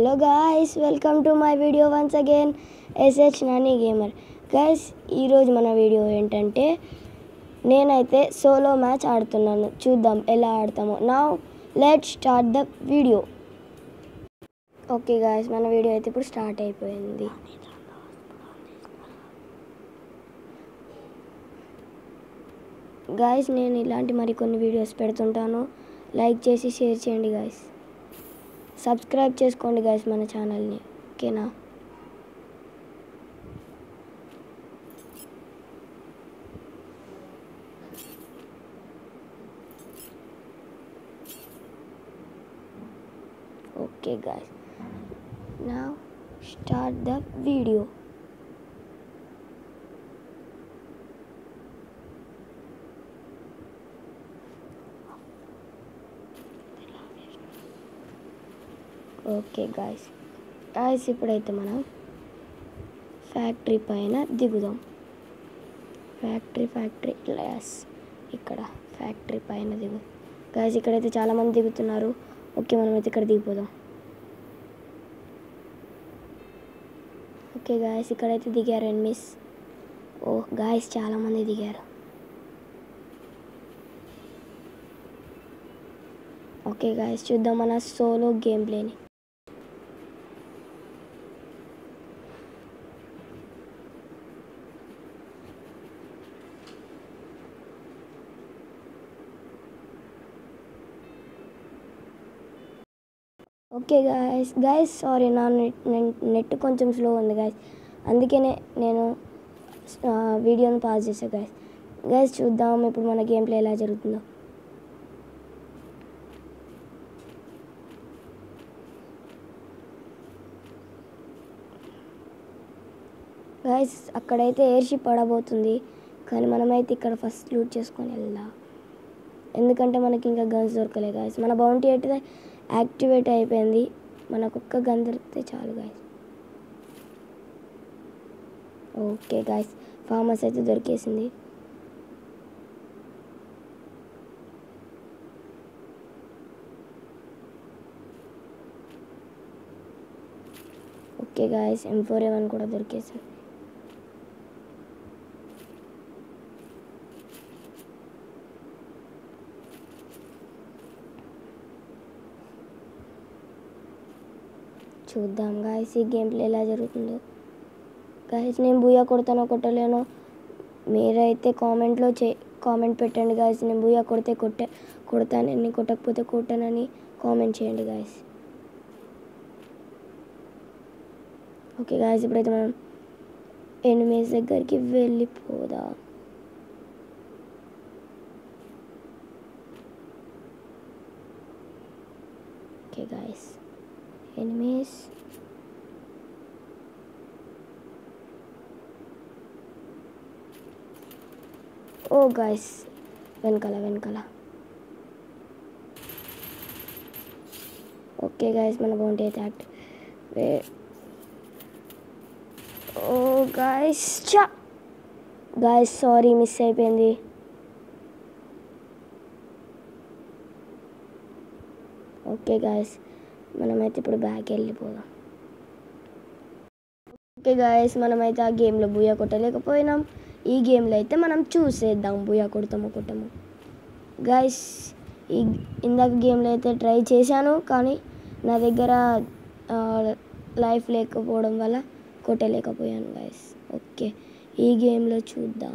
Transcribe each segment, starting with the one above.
hello guys welcome to my video once again S H Nani gamer guys ఈరోజు మన video ఏంటంటే నేనైతే సోలో మ్యాచ్ ఆడుతున్నాను చూద్దాం ఎలా ఆడతామో నా let start the video okay guys మన వీడియో అయితే ఇప్పుడు స్టార్ట్ అయిపోయింది గాయస్ నేను ఇలాంటి మరికొన్ని వీడియోస్ పెడుతుంటాను లైక్ చేసి షేర్ చేయండి గాయస్ సబ్స్క్రైబ్ చేసుకోండి గాయస్ మన ఛానల్ని ఓకేనా ఓకే గాయస్ నా start the video okay guys guys ఇప్పుడైతే మనం ఫ్యాక్టరీ పైన దిగుదాం ఫ్యాక్టరీ ఫ్యాక్టరీ ఎస్ ఇక్కడ ఫ్యాక్టరీ పైన దిగు గాయస్ ఇక్కడైతే చాలామంది దిగుతున్నారు ఓకే మనమైతే ఇక్కడ దిగిపోదాం ఓకే గాయస్ ఇక్కడైతే దిగారు ఎన్మిస్ ఓ గాయస్ చాలామంది దిగారు ఓకే గాయస్ చూద్దాం మన సోలో గేమ్ ప్లేని ఓకే గాయస్ గాయస్ సారీ నా నెట్ నెట్ కొంచెం స్లో ఉంది గాయస్ అందుకనే నేను ఆ, వీడియోని పాజ్ చేసా గాయస్ గాయస్ చూద్దాం ఇప్పుడు మన గేమ్ ప్లే ఎలా జరుగుతుందో గాయస్ అక్కడైతే ఎయిర్ షిప్ పడబోతుంది కానీ మనమైతే ఇక్కడ ఫస్ట్ లూట్ చేసుకొని వెళ్దాం ఎందుకంటే మనకి ఇంకా గన్స్ దొరకలే గాయస్ మన బౌంటీ అయితే యాక్టివేట్ అయిపోయింది మనకు ఒక్క గన్ దొరికితే చాలు గాయస్ ఓకే గాయస్ ఫార్మర్స్ అయితే దొరికేసింది okay guys M four A one కూడా దొరికేసింది చూద్దాం గాయస్ ఈ గేమ్ ప్లే ఎలా జరుగుతుందో గాయస్ నేను బూయా కొడతానో కొట్టలేనో మీరైతే కామెంట్లో చే కామెంట్ పెట్టండి గాయస్ నేను బూయా కొడితే కొట్టే కొడతానని కొట్టకపోతే కొట్టానని కామెంట్ చేయండి గాయస్ ఓకే గాయస్ ఇప్పుడైతే మనం ఎనిమిస్ దగ్గరికి వెళ్ళిపోదాం okay guys enemies oh guys వెనకాల వెనకాల ఓకే గాయస్ మన బౌంటీ అయితే యాక్ట్ ఓ గాయస్ చా గాయస్ సారీ మిస్ అయిపోయింది ఓకే గాయస్ మనమైతే ఇప్పుడు బ్యాక్ వెళ్ళిపోదాం ఓకే గాయస్ మనమైతే ఆ గేమ్లో బూయా కొట్టలేకపోయినాం ఈ గేమ్లో అయితే మనం చూసేద్దాం బూయా కొడతామో కొట్టము గాయస్ ఈ ఇందాక గేమ్లో అయితే ట్రై చేశాను కానీ నా దగ్గర లైఫ్ లేకపోవడం వల్ల కొట్టలేకపోయాను గాయస్ ఓకే ఈ గేమ్లో చూద్దాం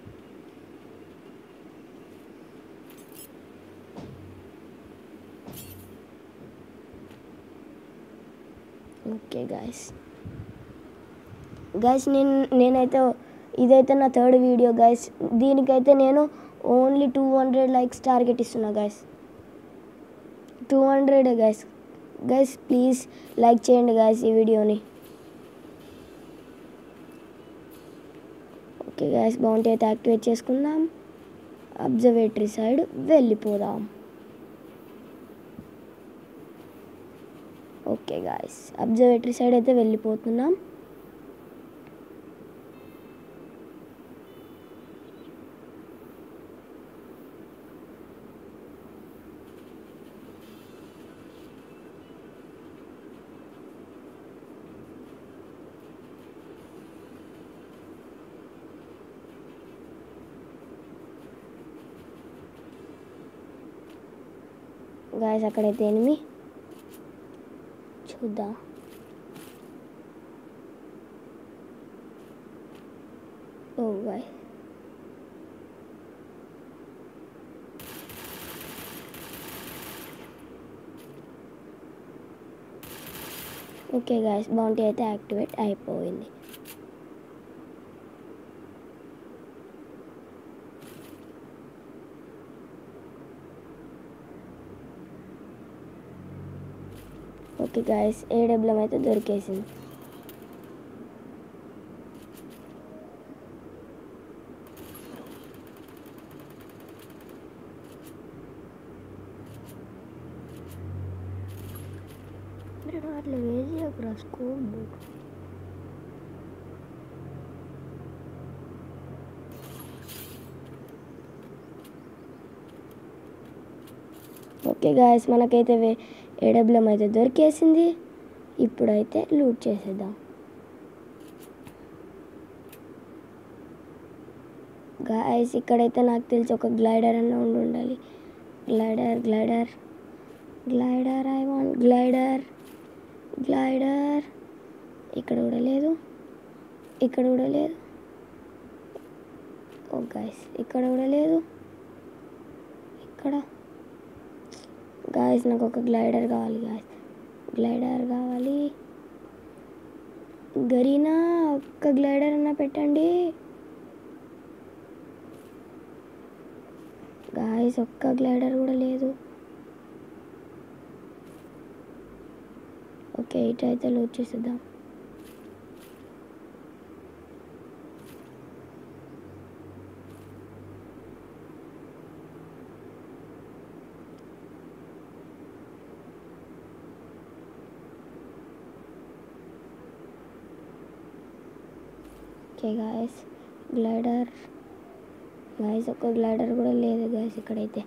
ఓకే గాయస్ గైస్ నేను నేనైతే ఇదైతే నా థర్డ్ వీడియో గైస్ దీనికైతే నేను only two hundred likes target ఇస్తున్నా guys two hundred guys guys please like చేయండి గైస్ ఈ వీడియోని ఓకే గైస్ బౌంటీ అయితే యాక్టివేట్ చేసుకుందాం అబ్జర్వేటరీ సైడ్ వెళ్ళిపోదాం ఓకే గాయస్ అబ్జర్వేటరీ సైడ్ అయితే వెళ్ళిపోతున్నాం గాయస్ అక్కడైతే ఎనిమి చూద్దాం oh guy okay guys bounty అయితే యాక్టివేట్ అయిపోయింది ఓకే గాయస్ ఏడబ్లం అయితే దొరికేసింది నేను అట్లా వేసి అక్కడ స్కోప్ ఓకే గాయస్ మనకైతే వే ఏడబ్లం అయితే దొరికేసింది ఇప్పుడైతే లూట్ చేసేద్దాం గాయస్ ఇక్కడైతే నాకు తెలిసి ఒక గ్లైడర్ అన్న ఉండి ఉండాలి glider glider glider I want glider glider ఇక్కడ కూడా లేదు ఇక్కడ కూడా లేదు ఓ గాయస్ ఇక్కడ కూడా లేదు ఇక్కడ గాయస్ నాకు ఒక గ్లైడర్ కావాలి గాయస్ గ్లైడర్ కావాలి గరీనా ఒక్క గ్లైడర్ అన్న పెట్టండి గాయస్ ఒక్క గ్లైడర్ కూడా లేదు ఓకే ఇటు అయితే లోడ్ చేసేద్దాం ఓకే గాయస్ గ్లైడర్ గాయస్ ఒక్క గ్లైడర్ కూడా లేదు గాయస్ ఇక్కడైతే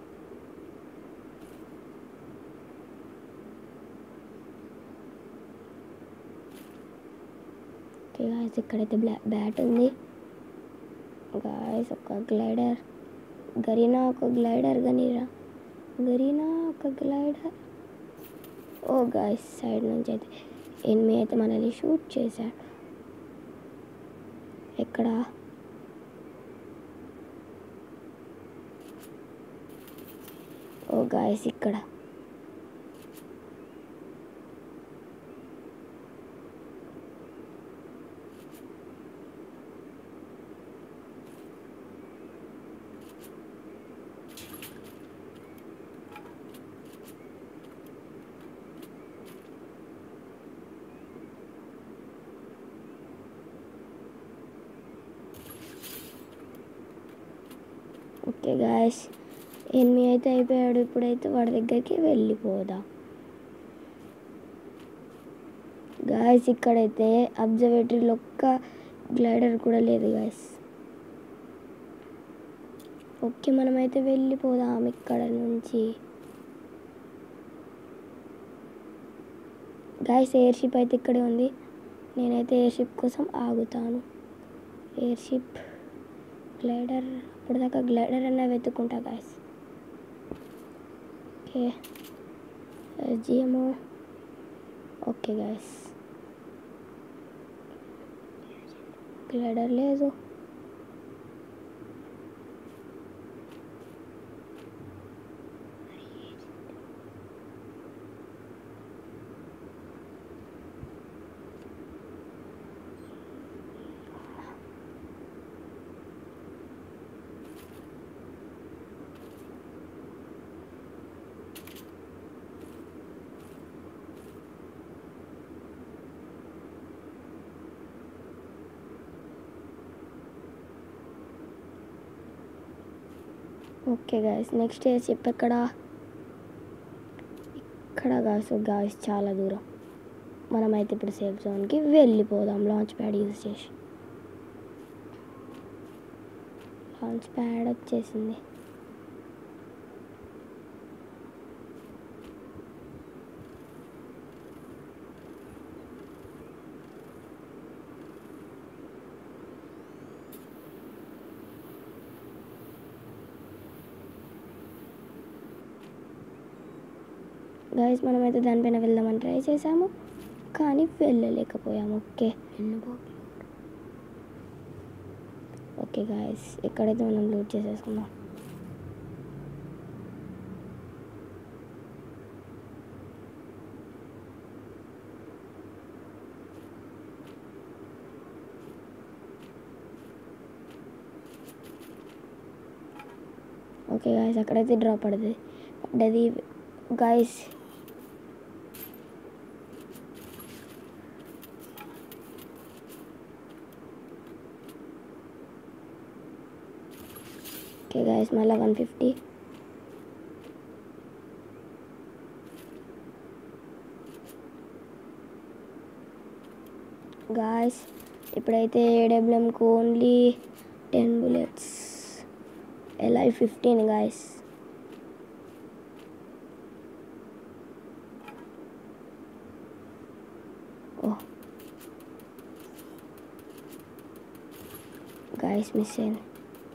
ఓకే గాయస్ ఇక్కడైతే బ్లా బ్యాట్ ఉంది గాయస్ ఒక గ్లైడర్ గరీనా ఒక గ్లైడర్ గనీరా గరీనా ఒక గ్లైడర్ ఓ గాయస్ సైడ్ నుంచి అయితే ఎనిమిది అయితే మనల్ని షూట్ చేశాడు ఎక్కడ ఓ గాయస్ ఇక్కడ ఓకే గాయస్ ఎనిమిది అయితే అయిపోయాడు ఇప్పుడైతే వాడి దగ్గరికి వెళ్ళిపోదాం గాయస్ ఇక్కడైతే అబ్జర్వేటరీలో ఒక్క గ్లైడర్ కూడా లేదు గాయస్ ఓకే మనమైతే వెళ్ళిపోదాం ఇక్కడ నుంచి గాయస్ ఎయిర్ షిప్ అయితే ఇక్కడే ఉంది నేనైతే ఎయిర్ షిప్ కోసం ఆగుతాను ఎయిర్ షిప్ గ్లైడర్ అప్పటిదాకా గ్లైడర్ అన్న వెతుక్కుంటా గాయస్ ఓకే జిఎమో ఓకే గాయస్ గ్లైడర్ లేదు ఓకే గాయస్ నెక్స్ట్ ఏ షిప్ ఎక్కడ ఇక్కడ గాయస్ గాయస్ చాలా దూరం మనమైతే ఇప్పుడు సేఫ్ జోన్కి వెళ్ళిపోదాం లాంచ్ ప్యాడ్ యూజ్ చేసి లాంచ్ ప్యాడ్ వచ్చేసింది గైస్ మనమైతే దానిపైన వెళ్దామని ట్రై చేసాము కానీ వెళ్ళలేకపోయాము ఓకే ఓకే గాయస్ ఎక్కడైతే మనం లూట్ చేసేసుకుందాం ఓకే గాయస్ అక్కడైతే డ్రాప్ పడుతుంది పడ్డది గాయస్ ఓకే గాయస్ మళ్ళీ వన్ ఫిఫ్టీ గాయస్ ఇప్పుడైతే ఏడబ్ల్యూఎంకు ఓన్లీ టెన్ బుల్లెట్స్ ఎల్ఐ ఫిఫ్టీన్ గాయస్ ఓ గాయస్ మిస్ అయింది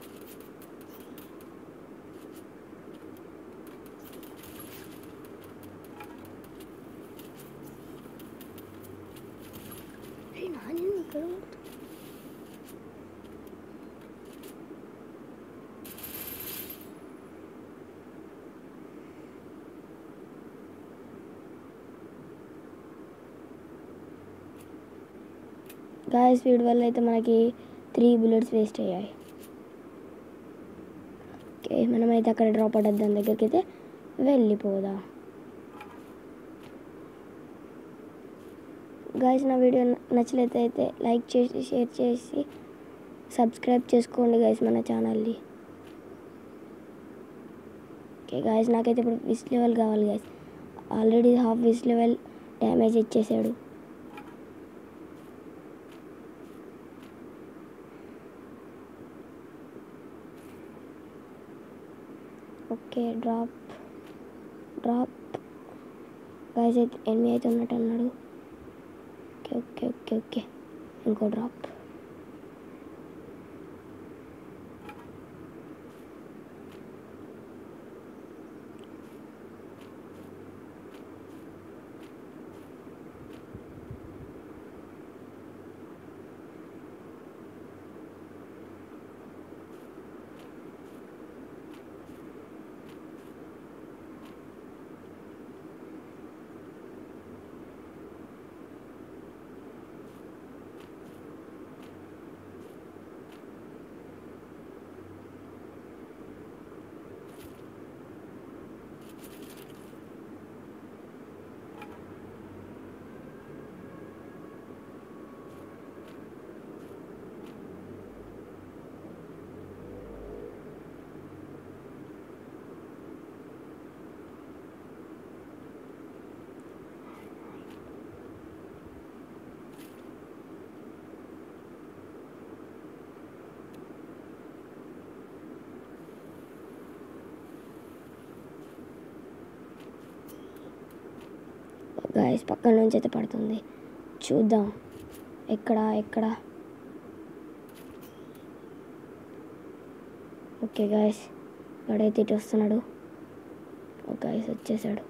గాయస్ వీడి వల్ల అయితే మనకి త్రీ బుల్లెట్స్ వేస్ట్ అయ్యాయి ఓకే మనమైతే అక్కడ డ్రాప్ అవ్వద్దు దాని దగ్గరికి అయితే వెళ్ళిపోదాం గాయస్ నా వీడియో నచ్చలేదైతే లైక్ చేసి షేర్ చేసి సబ్స్క్రైబ్ చేసుకోండి గాయస్ మన ఛానల్ని ఓకే గాయస్ నాకైతే ఇప్పుడు విస్ లెవెల్ కావాలి guys already half vest level damage ఇచ్చేసాడు ఓకే డ్రాప్ డ్రాప్ గాయస్ అయితే ఎనిమిది అయితే ఉన్నట్టు అన్నాడు ఓకే ఓకే ఓకే ఓకే ఇంకో డ్రాప్ గాయస్ పక్కన నుంచి అయితే పడుతుంది చూద్దాం ఎక్కడ ఎక్కడ ఓకే గాయస్ వాడైతే ఇటు వస్తున్నాడు గాయస్ వచ్చేసాడు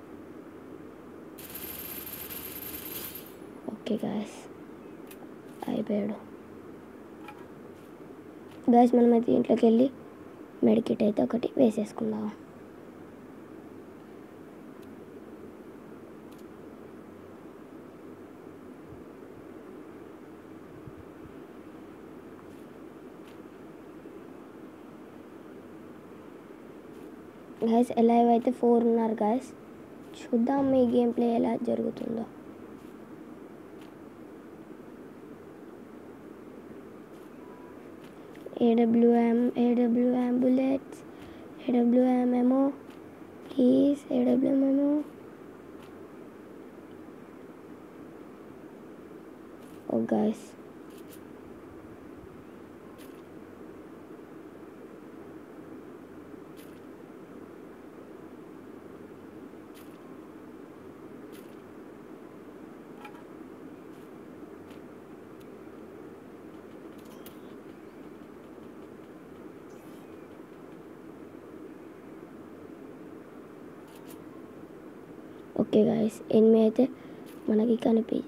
ఓకే గాయస్ అయిపోయాడు గాయస్ మనమైతే ఇంట్లోకి వెళ్ళి మెడికిట్ అయితే ఒకటి వేసేసుకుందాం గాయస్ ఎలైవ్ అయితే ఫోర్ ఉన్నారు గాయస్ చూద్దాం మీ గేమ్ ప్లే ఎలా జరుగుతుందో ఏడబ్ల్యూఎం ఏడబ్ల్యూఎం బుల్లెట్స్ ఏడబ్ల్యూఎం ఏమో ప్లీజ్ ఏడబ్ల్యూఎం ఏమో ఓ గాయస్ ఓకే గాయస్ ఎనిమిది అయితే మనకి కనిపి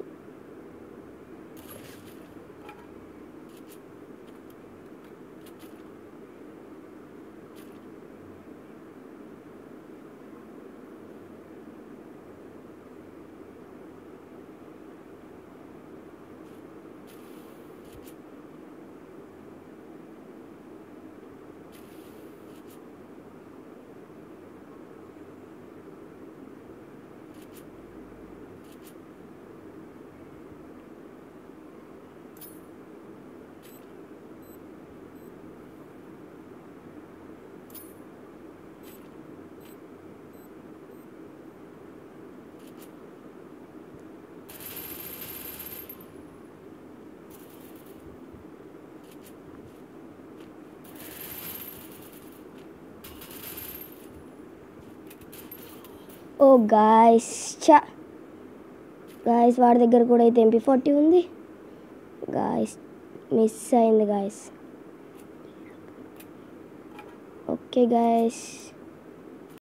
ఓ గాయస్ చా గాయస్ వాడి దగ్గర కూడా అయితే ఎంపీ ఫార్టీ ఉంది గాయస్ మిస్ అయింది గాయస్ ఓకే గాయస్